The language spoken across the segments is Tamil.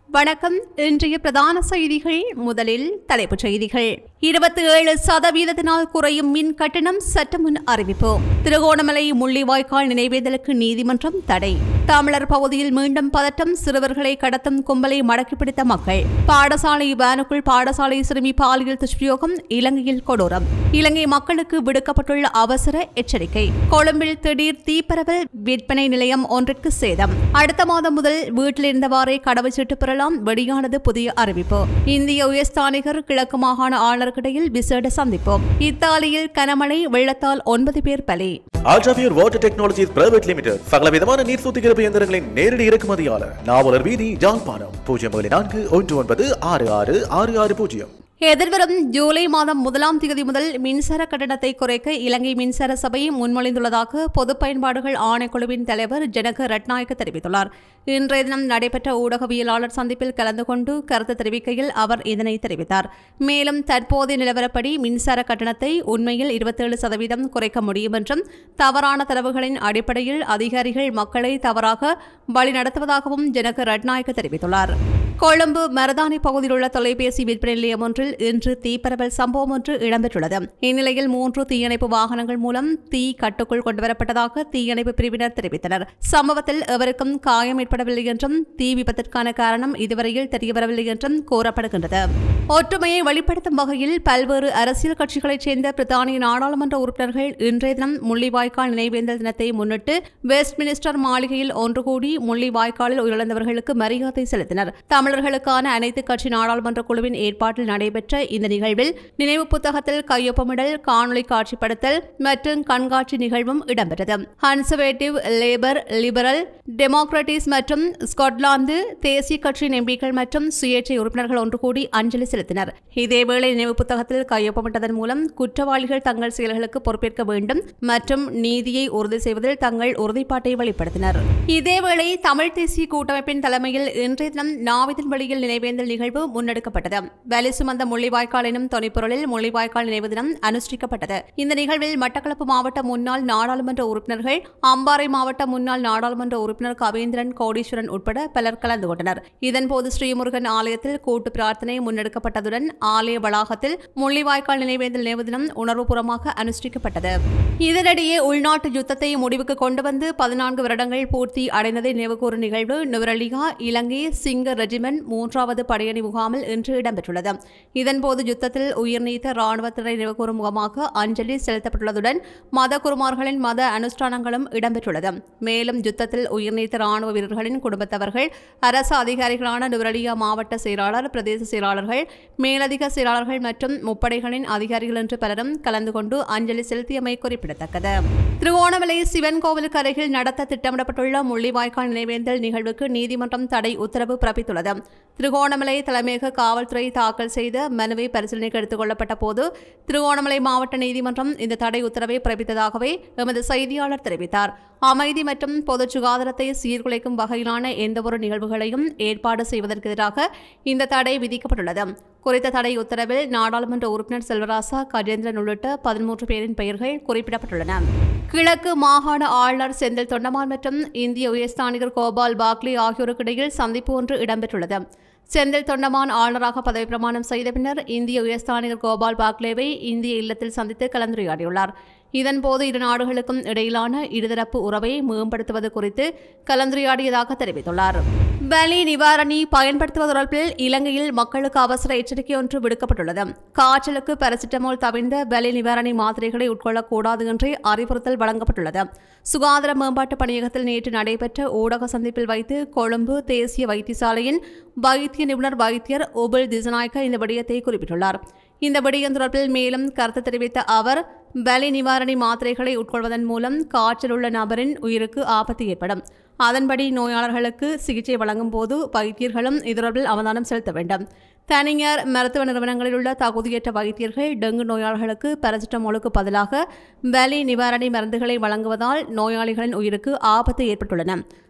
வணக்கம் இன்றைய பிரதான செய்திகள் முதலில் தலைப்புச் செய்திகள் இருபத்தி ஏழு சதவீதத்தினால் குறையும் மின் கட்டணம் சற்று முன் அறிவிப்பு திருகோணமலை முள்ளிவாய்க்கால் நினைவேந்தலுக்கு நீதிமன்றம் தடை தமிழர் பகுதியில் மீண்டும் பதட்டம் சிறுவர்களை கடத்தும் கும்பலை மடக்கி பிடித்த மக்கள் பாடசாலை வேனுக்குள் பாடசாலை சிறுமி பாலியல் துஷ்பிரயோகம் இலங்கையில் கொடூரம் இலங்கை மக்களுக்கு விடுக்கப்பட்டுள்ள அவசர எச்சரிக்கை கொழும்பில் திடீர் தீப்பரவல் விற்பனை நிலையம் ஒன்றிற்கு சேதம் அடுத்த மாதம் முதல் வீட்டில் இருந்தவாறே கடவுச்சீட்டு பெறலாம் வெளியானது புதிய அறிவிப்பு இந்திய உயர்ஸ்தானிகர் கிழக்கு மாகாண ஆளுநர்கிடையில் விசேட சந்திப்பு இத்தாலியில் கனமழை வெள்ளத்தால் ஒன்பது பேர் பலி ஆல்ட்ராபியர் வாட்டர் டெக்னாலஜிஸ் பிரைவேட் லிமிடெட் சகல விதமான நீர் சுத்திகரிப்பு இயந்திரங்களின் நேரடி இறக்குமதியாளர் நாவலர் வீதி ஜாழ்ப்பாணம் பூஜ்ஜியம் ஏழு நான்கு ஒன்று ஒன்பது ஆறு ஆறு ஆறு ஆறு பூஜ்ஜியம் எதிர்வரும் ஜூலை மாதம் முதலாம் தேதி முதல் மின்சார கட்டணத்தை குறைக்க இலங்கை மின்சார சபை முன்மொழிந்துள்ளதாக பொது பயன்பாடுகள் ஆணைக்குழுவின் தலைவர் ஜனக ரட்நாயக்க தெரிவித்துள்ளார் இன்றைய தினம் நடைபெற்ற ஊடகவியலாளர் சந்திப்பில் கலந்து கொண்டு கருத்து தெரிவிக்கையில் அவர் இதனை தெரிவித்தார் மேலும் தற்போதைய நிலவரப்படி மின்சார கட்டணத்தை உண்மையில் இருபத்தேழு சதவீதம் குறைக்க முடியும் என்றும் தவறான தரவுகளின் அடிப்படையில் அதிகாரிகள் மக்களை தவறாக வழிநடத்துவதாகவும் ஜனக ரட்நாயக்க தெரிவித்துள்ளார் கொழும்பு மரதானி பகுதியில் உள்ள தொலைபேசி விற்பனை நிலையம் ஒன்றில் இன்று தீப்பரவல் சம்பவம் ஒன்று இடம்பெற்றுள்ளது இந்நிலையில் மூன்று தீயணைப்பு வாகனங்கள் மூலம் தீ கட்டுக்குள் கொண்டுவரப்பட்டதாக தீயணைப்பு பிரிவினர் தெரிவித்தனர் சம்பவத்தில் எவருக்கும் காயம் ஏற்படவில்லை என்றும் தீ விபத்திற்கான காரணம் இதுவரையில் தெரியவரவில்லை என்றும் கூறப்படுகின்றது ஒற்றுமையை வெளிப்படுத்தும் வகையில் பல்வேறு அரசியல் கட்சிகளைச் சேர்ந்த பிரித்தானிய நாடாளுமன்ற உறுப்பினர்கள் இன்றைய தினம் முள்ளிவாய்க்கால் நினைவேந்தல் தினத்தை முன்னிட்டு வெஸ்ட்மினிஸ்டர் மாளிகையில் ஒன்று கூடி முள்ளிவாய்க்காலில் உயிரிழந்தவர்களுக்கு மரியாதை செலுத்தினர் தமிழர்களுக்கான அனைத்து கட்சி நாடாளுமன்ற குழுவின் ஏற்பாட்டில் நடைபெற்ற இந்த நிகழ்வில் நினைவு புத்தகத்தில் கையொப்பமிடல் காணொலி காட்சிப்படுத்தல் மற்றும் கண்காட்சி நிகழ்வும் இடம்பெற்றது கன்சர்வேட்டிவ் லேபர் லிபரல் டெமோக்ராட்டிஸ் மற்றும் ஸ்காட்லாந்து தேசிய கட்சியின் எம்பிக்கள் மற்றும் சுயேட்சை உறுப்பினர்கள் ஒன்று கூடி அஞ்சலி செலுத்தினர் இதேவேளை நினைவு புத்தகத்தில் கையொப்பமிட்டதன் மூலம் குற்றவாளிகள் தங்கள் செயல்களுக்கு பொறுப்பேற்க வேண்டும் மற்றும் நீதியை உறுதி செய்வதில் தங்கள் உறுதிப்பாட்டை வெளிப்படுத்தினர் இதேவேளை தமிழ் தேசிய கூட்டமைப்பின் தலைமையில் இன்றைய தினம் நாவிதன் வழியில் நினைவேந்தல் நிகழ்வு முன்னெடுக்கப்பட்டது வேலை சுமந்த முள்ளிவாய்க்கால் எனும் தொனிப்பொருளில் முள்ளிவாய்க்கால் நினைவு தினம் அனுஷ்டிக்கப்பட்டது இந்த நிகழ்வில் மட்டக்களப்பு மாவட்ட முன்னாள் நாடாளுமன்ற உறுப்பினர்கள் அம்பாறை மாவட்ட முன்னாள் நாடாளுமன்ற உறுப்பினர் கவேந்திரன் கோடீஸ்வரன் உட்பட பலர் கலந்து கொண்டனர் இதன்போது ஸ்ரீமுருகன் ஆலயத்தில் கூட்டு பிரார்த்தனை முன்னெடுக்கப்பட்டதுடன் ஆலய வளாகத்தில் முள்ளிவாய்க்கால் நினைவேந்தல் நினைவு தினம் உணர்வுபூர்வமாக அனுஷ்டிக்கப்பட்டது இதனிடையே உள்நாட்டு யுத்தத்தை முடிவுக்கு கொண்டு வந்து பதினான்கு வருடங்கள் பூர்த்தி அடைந்ததை நினைவுகூரும் நிகழ்வு நுவரலிகா இலங்கை சிங்க ரெஜிமெண்ட் மூன்றாவது படையணி முகாமில் இன்று இடம்பெற்றுள்ளது இதன்போது யுத்தத்தில் உயிர் நீத்த ராணுவத்தினரை நினைவுகூரும் முகமாக அஞ்சலி செலுத்தப்பட்டுள்ளதுடன் மத குருமார்களின் மத அனுஷ்டானங்களும் இடம்பெற்றுள்ளது மேலும் யுத்தத்தில் உயிர் நீத்த ராணுவ வீரர்களின் குடும்பத்தவர்கள் அரசு அதிகாரிகளான நுவரலியா மாவட்ட செயலாளர் பிரதேச செயலாளர்கள் மேலதிக செயலாளர்கள் மற்றும் முப்படைகளின் அதிகாரிகள் என்று பலரும் கலந்து கொண்டு அஞ்சலி செலுத்தியமை குறிப்பிடத்தக்கது திருவோணமலை சிவன் கோவிலுக்கு அருகில் நடத்த திட்டமிடப்பட்டுள்ள முள்ளிவாய்க்கால் நினைவேந்தல் நிகழ்வுக்கு நீதிமன்றம் தடை உத்தரவு பிறப்பித்துள்ளது திருகோணமலை தலைமையக காவல்துறை தாக்கல் செய்த மனுவை பரிசீலனைக்கு எடுத்துக் கொள்ளப்பட்ட போது திருகோணமலை மாவட்ட நீதிமன்றம் இந்த தடை உத்தரவை பிறப்பித்ததாகவே எமது செய்தியாளர் தெரிவித்தார் அமைதி மற்றும் பொது சுகாதாரத்தை சீர்குலைக்கும் வகையிலான எந்தவொரு நிகழ்வுகளையும் ஏற்பாடு செய்வதற்கு எதிராக இந்த தடை விதிக்கப்பட்டுள்ளது குறித்த தடை உத்தரவில் நாடாளுமன்ற உறுப்பினர் செல்வராசா கஜேந்திரன் உள்ளிட்ட பதிமூன்று பேரின் பெயர்கள் குறிப்பிடப்பட்டுள்ளன கிழக்கு மாகாண ஆளுநர் செந்தில் தொண்டமான் மற்றும் இந்திய உயர்ஸ்தானிகர் கோபால் பாக்லி ஆகியோருக்கிடையில் சந்திப்பு ஒன்று இடம்பெற்றுள்ளது செந்தில் தொண்டமான் ஆளுநராக பதவி பிரமாணம் செய்த பின்னர் இந்திய உயர்ஸ்தானிகர் கோபால் பாக்லேவை இந்திய இல்லத்தில் சந்தித்து கலந்துரையாடியுள்ளார் இதன்போது இரு நாடுகளுக்கும் இடையிலான இருதரப்பு உறவை மேம்படுத்துவது குறித்து கலந்துரையாடியதாக தெரிவித்துள்ளார் வலி நிவாரணி பயன்படுத்துவது தொடர்பில் இலங்கையில் மக்களுக்கு அவசர எச்சரிக்கை ஒன்று விடுக்கப்பட்டுள்ளது காய்ச்சலுக்கு பாராசிட்டமால் தவிர்ந்த வலி நிவாரணி மாத்திரைகளை உட்கொள்ளக்கூடாது என்று அறிவுறுத்தல் வழங்கப்பட்டுள்ளது சுகாதார மேம்பாட்டு பணியகத்தில் நேற்று நடைபெற்ற ஊடக சந்திப்பில் வைத்து கொழும்பு தேசிய வைத்தியசாலையின் வைத்திய நிபுணர் வைத்தியர் உபுல் திசநாயக்க இந்த விடயத்தை குறிப்பிட்டுள்ளார் இந்த விடயம் தொடர்பில் மேலும் கருத்து தெரிவித்த அவர் வலி நிவாரணி மாத்திரைகளை உட்கொள்வதன் மூலம் காய்ச்சல் உள்ள நபரின் உயிருக்கு ஆபத்து ஏற்படும் அதன்படி நோயாளர்களுக்கு சிகிச்சை வழங்கும் போது வைத்தியர்களும் இது தொடர்பில் அவதானம் செலுத்த வேண்டும் தனியார் மருத்துவ நிறுவனங்களில் உள்ள தகுதியற்ற வைத்தியர்கள் டெங்கு நோயாளர்களுக்கு பாராசிட்டமாலுக்கு பதிலாக வலி நிவாரணி மருந்துகளை வழங்குவதால் நோயாளிகளின் உயிருக்கு ஆபத்து ஏற்பட்டுள்ளன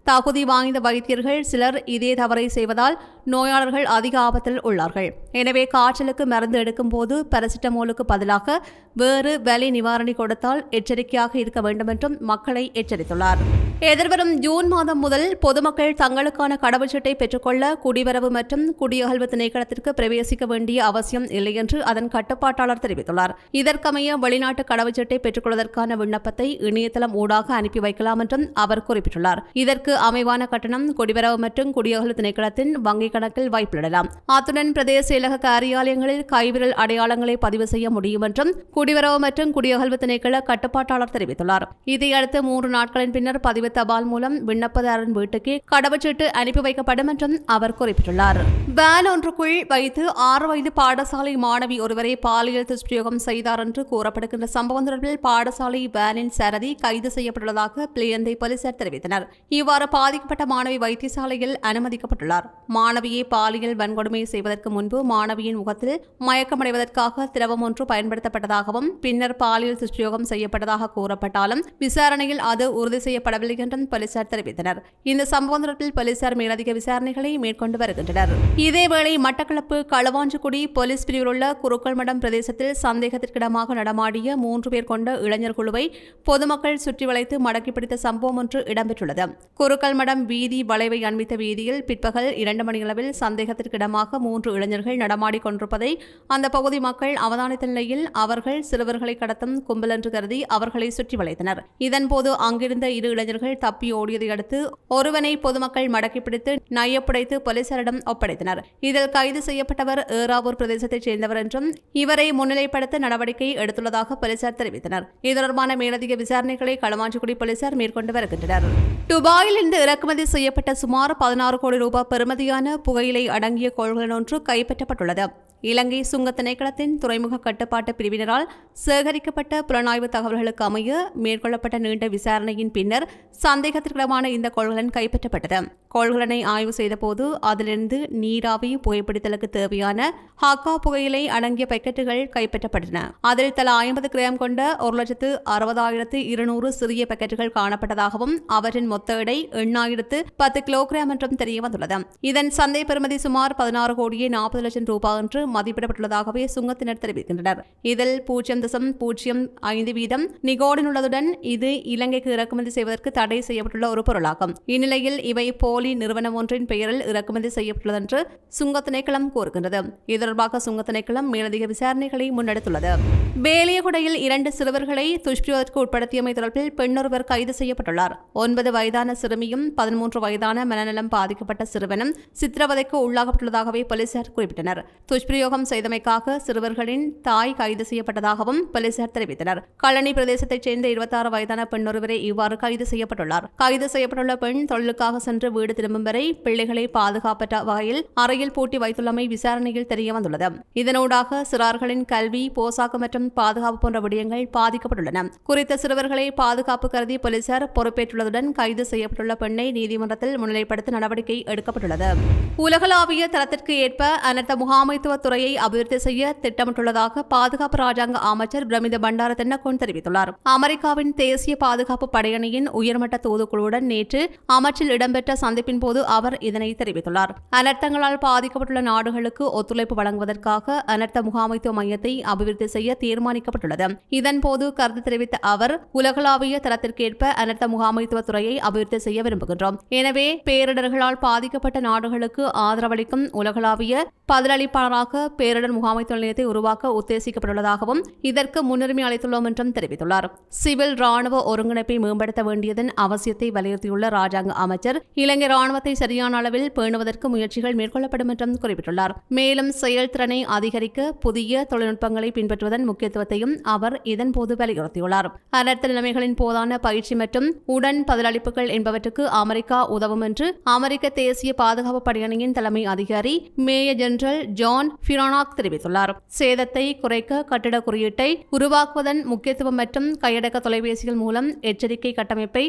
தகுதி வாய்ந்த வைத்தியர்கள் சிலர் இதே தவறை செய்வதால் நோயாளர்கள் அதிக ஆபத்தில் உள்ளார்கள் எனவே காய்ச்சலுக்கு மருந்து எடுக்கும் போது பாராசிட்டமோலுக்கு பதிலாக வேறு வலி நிவாரணி கொடுத்தால் எச்சரிக்கையாக இருக்க வேண்டும் என்றும் மக்களை எச்சரித்துள்ளார் எதிர்வரும் ஜூன் மாதம் முதல் பொதுமக்கள் தங்களுக்கான கடவுச்சீட்டை பெற்றுக்கொள்ள குடிவரவு மற்றும் குடியகழ்வு திணைக்களத்திற்கு பிரவேசிக்க வேண்டிய அவசியம் இல்லை என்று அதன் கட்டுப்பாட்டாளர் தெரிவித்துள்ளார் இதற்கமைய வெளிநாட்டு கடவுச்சீட்டை பெற்றுக்கொள்வதற்கான விண்ணப்பத்தை இணையதளம் ஊடாக அனுப்பி வைக்கலாம் என்றும் அவர் குறிப்பிட்டுள்ளார் இதற்கு அமைவான கட்டணம் குடிவரவு மற்றும் குடியகழ்வு திணைக்களத்தின் வங்கிக் கணக்கில் வைப்பிடலாம் அத்துடன் பிரதேச செயலக காரியாலயங்களில் கைவிரல் அடையாளங்களை பதிவு செய்ய முடியும் என்றும் குடிவரவு மற்றும் குடியகழ்வு திணைக்கள கட்டுப்பாட்டாளர் தெரிவித்துள்ளார் இதையடுத்து மூன்று நாட்களின் பின்னர் பதிவு தபால் மூலம் விண்ணப்பதாரன் வீட்டுக்கு கடவுச்சீட்டு அனுப்பி வைக்கப்படும் என்றும் அவர் குறிப்பிட்டுள்ளார் வேன் ஒன்றுக்குள் வைத்து ஆறு வயது பாடசாலை மாணவி ஒருவரை பாலியல் துஷ்பிரயோகம் செய்தார் என்று கூறப்படுகின்ற சம்பவம் தொடர்பில் பாடசாலை வேனின் சரதி கைது செய்யப்பட்டுள்ளதாக பிளியந்தை போலீசார் தெரிவித்தனர் இவ்வாறு பாதிக்கப்பட்ட மாணவி வைத்தியசாலையில் அனுமதிக்கப்பட்டுள்ளார் மாணவியை பாலியல் வன்கொடுமை செய்வதற்கு முன்பு மாணவியின் முகத்தில் மயக்கமடைவதற்காக திரவம் ஒன்று பயன்படுத்தப்பட்டதாகவும் பின்னர் பாலியல் துஷ்பிரயோகம் செய்யப்பட்டதாக கூறப்பட்டாலும் விசாரணையில் அது உறுதி செய்யப்படவில்லை என்றும் போலீசார் தெரிவித்தனர் இந்த சம்பவம் தொடர்பில் போலீசார் மேலதிக விசாரணைகளை மேற்கொண்டு வருகின்றனர் இதேவேளை மட்டக்களப்பு களவாஞ்சிக்குடி போலீஸ் பிரிவில் உள்ள குருக்கள்மடம் பிரதேசத்தில் சந்தேகத்திற்கிடமாக நடமாடிய மூன்று பேர் கொண்ட இளைஞர் குழுவை பொதுமக்கள் சுற்றி வளைத்து மடக்கி பிடித்த சம்பவம் ஒன்று இடம்பெற்றுள்ளது குருக்கள்மடம் வீதி வளைவை அண்மித்த வீதியில் பிற்பகல் இரண்டு மணியளவில் சந்தேகத்திற்கிடமாக மூன்று இளைஞர்கள் நடமாடிக் கொண்டிருப்பதை அந்த பகுதி மக்கள் அவதானித்த நிலையில் அவர்கள் சிறுவர்களை கடத்தும் கும்பல் என்று கருதி அவர்களை சுற்றி வளைத்தனர் இதன்போது அங்கிருந்த இரு இளைஞர்கள் தப்பி ஓடியதை அடுத்து ஒருவனை பொதுமக்கள் மடக்கி பிடித்து நையப்புடைத்து போலீசாரிடம் ஒப்படைத்தனர் இதில் கைது செய்யப்பட்டவர் ஏறாவூர் பிரதேசத்தைச் சேர்ந்தவர் என்றும் இவரை முன்னிலைப்படுத்த நடவடிக்கை எடுத்துள்ளதாக போலீசார் தெரிவித்தனர் இது தொடர்பான மேலதிக விசாரணைகளை களமாஞ்சிக்குடி போலீசார் மேற்கொண்டு வருகின்றனர் துபாயில் இருந்து இறக்குமதி செய்யப்பட்ட சுமார் பதினாறு கோடி ரூபாய் பெறுமதியான புகையிலை அடங்கிய கொள்கலன் ஒன்று கைப்பற்றப்பட்டுள்ளது இலங்கை சுங்க திணைக்களத்தின் துறைமுக கட்டுப்பாட்டு பிரிவினரால் சேகரிக்கப்பட்ட புலனாய்வு தகவல்களுக்கு அமைய மேற்கொள்ளப்பட்ட நீண்ட விசாரணையின் பின்னர் சந்தேகத்திற்கிடமான இந்த கொள்கலன் கைப்பற்றப்பட்டது கொள்கலனை ஆய்வு செய்தபோது அதிலிருந்து நீராவி புகைப்பிடித்தலுக்கு தேவையான ஹாக்கா புகையிலை அடங்கிய பாக்கெட்டுகள் கைப்பற்றப்பட்டன அதில் தலா ஐம்பது கிராம் கொண்ட ஒரு லட்சத்து அறுபதாயிரத்து இருநூறு சிறிய பாக்கெட்டுகள் காணப்பட்டதாகவும் அவற்றின் மொத்த எடை எண்ணாயிரத்து பத்து கிலோகிராம் என்றும் தெரிய வந்துள்ளது இதன் சந்தை பெறுமதி சுமார் பதினாறு கோடியே நாற்பது லட்சம் ரூபாய் என்று மதிப்பிடப்பட்டுள்ளதாகவே சுங்கத்தினர் தெரிவிக்கின்றனர் இதில் பூஜ்ஜியம் தசம் பூஜ்ஜியம் ஐந்து வீதம் நிகோடின் உள்ளதுடன் இது இலங்கைக்கு இறக்குமதி செய்வதற்கு தடை செய்யப்பட்டுள்ள ஒரு பொருளாகும் இந்நிலையில் இவை போலி நிறுவனம் ஒன்றின் பெயரில் இறக்குமதி செய்யப்பட்டுள்ளது என்று சுங்க திணைக்களம் கூறுகின்றது இது தொடர்பாக சுங்க திணைக்களம் மேலதிக விசாரணைகளை முன்னெடுத்துள்ளது வேலியகுடையில் இரண்டு சிறுவர்களை துஷ்பிரயோகத்திற்கு உட்படுத்தியமை தொடர்பில் பெண்ணொருவர் கைது செய்யப்பட்டுள்ளார் ஒன்பது வயதான சிறுமியும் பதிமூன்று வயதான மனநலம் பாதிக்கப்பட்ட சிறுவனும் சித்திரவதைக்கு உள்ளாகப்பட்டுள்ளதாகவே போலீசார் குறிப்பிட்டனர் துஷ்பிரயோகம் செய்தமைக்காக சிறுவர்களின் தாய் கைது செய்யப்பட்டதாகவும் போலீசார் தெரிவித்தனர் கழனி பிரதேசத்தைச் சேர்ந்த இருபத்தாறு வயதான பெண்ணொருவரே இவ்வாறு கைது செய்யப்பட்டுள்ளார் கைது செய்யப்பட்டுள்ள பெண் தொழிலுக்காக சென்று வீடு திரும்பும் வரை பிள்ளைகளை பாதுகாப்பற்ற வகையில் அறையில் பூட்டி வைத்துள்ளமை விசாரணையில் தெரிய வந்துள்ளது இதனூடாக சிறார்களின் கல்வி போசாக்கு மற்றும் பாதுகாப்பு போன்ற விடயங்கள் பாதிக்கப்பட்டுள்ளன குறித்த சிறுவர்களை பாதுகாப்பு கருதி போலீசார் பொறுப்பேற்றுள்ளதுடன் கைது செய்யப்பட்டுள்ள பெண்ணை நீதிமன்றத்தில் முன்னிலைப்படுத்த நடவடிக்கை எடுக்கப்பட்டுள்ளது உலகளாவிய தரத்திற்கு ஏற்ப அனர்த்த முகாமைத்துவ துறையை அபிவிருத்தி செய்ய திட்டமிட்டுள்ளதாக பாதுகாப்பு ராஜாங்க அமைச்சர் பிரமித பண்டார தென்னகோன் தெரிவித்துள்ளார் அமெரிக்காவின் தேசிய பாதுகாப்பு படையணியின் உயர்மட்ட தூதுக்குழுவுடன் நேற்று அமைச்சில் இடம்பெற்ற சந்திப்பின் போது அவர் இதனை தெரிவித்துள்ளார் அனர்த்தங்களால் பாதிக்கப்பட்டுள்ள நாடுகளுக்கு ஒத்துழைப்பு வழங்குவதற்காக அனர்த்த முகாமைத்துவ மையத்தை அபிவிருத்தி செய்ய தீர்மானிக்கப்பட்டுள்ளது இதன்போது கருத்து தெரிவித்த அவர் உலகளாவிய தரத்திற்கேற்ப அனர்த்த முகாமைத்துவ துறையை அபிவிருத்தி செய்ய விரும்புகின்றோம் எனவே பேரிடர்களால் பாதிக்கப்பட்ட நாடுகளுக்கு ஆதரவளிக்கும் உலகளாவிய பதிலளிப்பாளராக பேரிடர் முகாமைத்துவ நிலையத்தை உருவாக்க உத்தேசிக்கப்பட்டுள்ளதாகவும் இதற்கு முன்னுரிமை அளித்துள்ளோம் என்றும் தெரிவித்துள்ளார் சிவில் ராணுவ ஒருங்கிணைப்பை மேம்படுத்த வேண்டியதன் அவசியத்தை வலியுறுத்தியுள்ள ராஜாங்க அமைச்சர் இலங்கை ராணுவத்தை சரியான அளவில் பேணுவதற்கு முயற்சிகள் மேற்கொள்ளப்படும் என்றும் குறிப்பிட்டுள்ளார் மேலும் செயல்திறனை அதிகரிக்க புதிய தொழில்நுட்பங்களை பின்பற்றுவதன் முக்கியத்துவத்தையும் அவர் இதன்போது வலியுறுத்தியுள்ளார் அனர்த்த நிலைமைகளின் போதான பயிற்சி மற்றும் உடன் பதிலளிப்புகள் என்பவற்றுக்கு அமெரிக்கா உதவும் என்று அமெரிக்க தேசிய பாதுகாப்பு படையணியின் தலைமை அதிகாரி மேயர் ஜெனரல் ஜான் ஃபிரானாக் தெரிவித்துள்ளார் சேதத்தை குறைக்க கட்டிட குறியீட்டை உருவாக்குவதன் முக்கியத்துவம் மற்றும் கையடக்க தொலைபேசிகள் மூலம் எச்சரிக்கை கட்டமைப்பை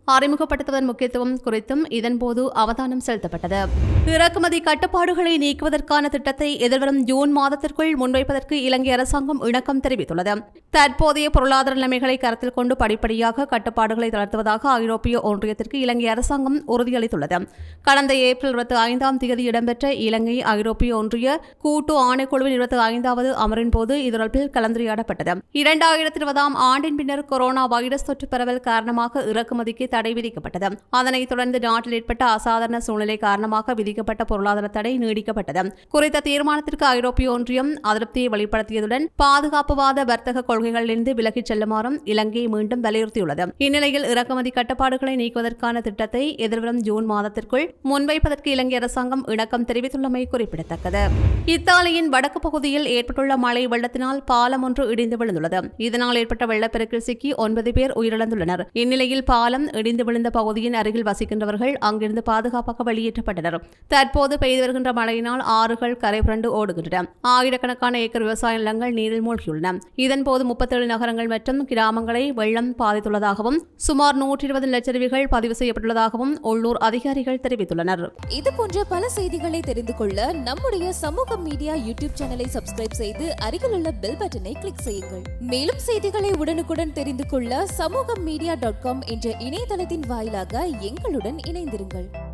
அறிமுகப்படுத்துவதன் முக்கியத்துவம் குறித்தும் இதன்போது அவதானம் செலுத்தப்பட்டது இறக்குமதி கட்டுப்பாடுகளை நீக்குவதற்கான திட்டத்தை எதிர்வரும் ஜூன் மாதத்திற்குள் முன்வைப்பதற்கு இலங்கை அரசாங்கம் இணக்கம் தெரிவித்துள்ளது தற்போதைய பொருளாதார நிலைமைகளை கருத்தில் கொண்டு படிப்படியாக கட்டுப்பாடுகளை தளர்த்துவதாக ஐரோப்பிய ஒன்றியத்திற்கு இலங்கை அரசாங்கம் உறுதியளித்துள்ளது கடந்த ஏப்ரல் இருபத்தி ஐந்தாம் தேதி இடம்பெற்ற இலங்கை ஐரோப்பிய ஒன்றிய கூட்டு ஆணைக்குழுவின் இருபத்தி ஐந்தாவது அமரின் போது இது தொடர்பில் கலந்துரையாடப்பட்டது இரண்டாயிரத்தி இருபதாம் ஆண்டின் பின்னர் கொரோனா வைரஸ் தொற்று பரவல் காரணமாக இறக்குமதிக்கு தடை விதிக்கப்பட்டது அதனைத் தொடர்ந்து நாட்டில் ஏற்பட்ட அசாதாரண சூழ்நிலை காரணமாக விதிக்கப்பட்ட பொருளாதார தடை நீடிக்கப்பட்டது குறித்த தீர்மானத்திற்கு ஐரோப்பிய ஒன்றியம் அதிருப்தியை வெளிப்படுத்தியதுடன் பாதுகாப்புவாத வர்த்தக கொள்கைகளிலிருந்து விலகிச் செல்லுமாறும் இலங்கை மீண்டும் வலியுறுத்தியுள்ளது இந்நிலையில் இறக்குமதி கட்டுப்பாடுகளை நீக்குவதற்கான திட்டத்தை எதிர்வரும் ஜூன் மாதத்திற்குள் முன்வைப்பதற்கு இலங்கை அரசாங்கம் இணக்கம் தெரிவித்துள்ளமை குறிப்பிடத்தக்கது இத்தாலியின் வடக்கு பகுதியில் ஏற்பட்டுள்ள மழை வெள்ளத்தினால் பாலம் ஒன்று இடிந்து விழுந்துள்ளது இதனால் ஏற்பட்ட வெள்ளப்பெருக்கில் சிக்கி ஒன்பது பேர் உயிரிழந்துள்ளனர் இந்நிலையில் பாலம் இடிந்து விழுந்த பகுதியின் அருகில் வசிக்கின்றவர்கள் அங்கிருந்து பாதுகாப்பாக வெளியேற்றப்பட்டனர் தற்போது பெய்து வருகின்ற மழையினால் ஆறுகள் கரை புரண்டு ஓடுகின்றன ஆயிரக்கணக்கான ஏக்கர் விவசாய நிலங்கள் நீரில் மூழ்கியுள்ளன இதன்போது முப்பத்தேழு நகரங்கள் மற்றும் கிராமங்களை வெள்ளம் பாதித்துள்ளதாகவும் சுமார் நூற்றி இருபது லட்சருவிகள் பதிவு செய்யப்பட்டுள்ளதாகவும் உள்ளூர் அதிகாரிகள் தெரிவித்துள்ளனர் இது போன்ற பல செய்திகளை தெரிந்து கொள்ள நம்முடைய சமூக மீடியா யூடியூப் சேனலை சப்ஸ்கிரைப் செய்து அருகிலுள்ள பெல் பட்டனை கிளிக் செய்யுங்கள் மேலும் செய்திகளை உடனுக்குடன் தெரிந்து கொள்ள சமூக மீடியா டாட் காம் என்ற இணையதளத்தின் வாயிலாக எங்களுடன் இணைந்திருங்கள்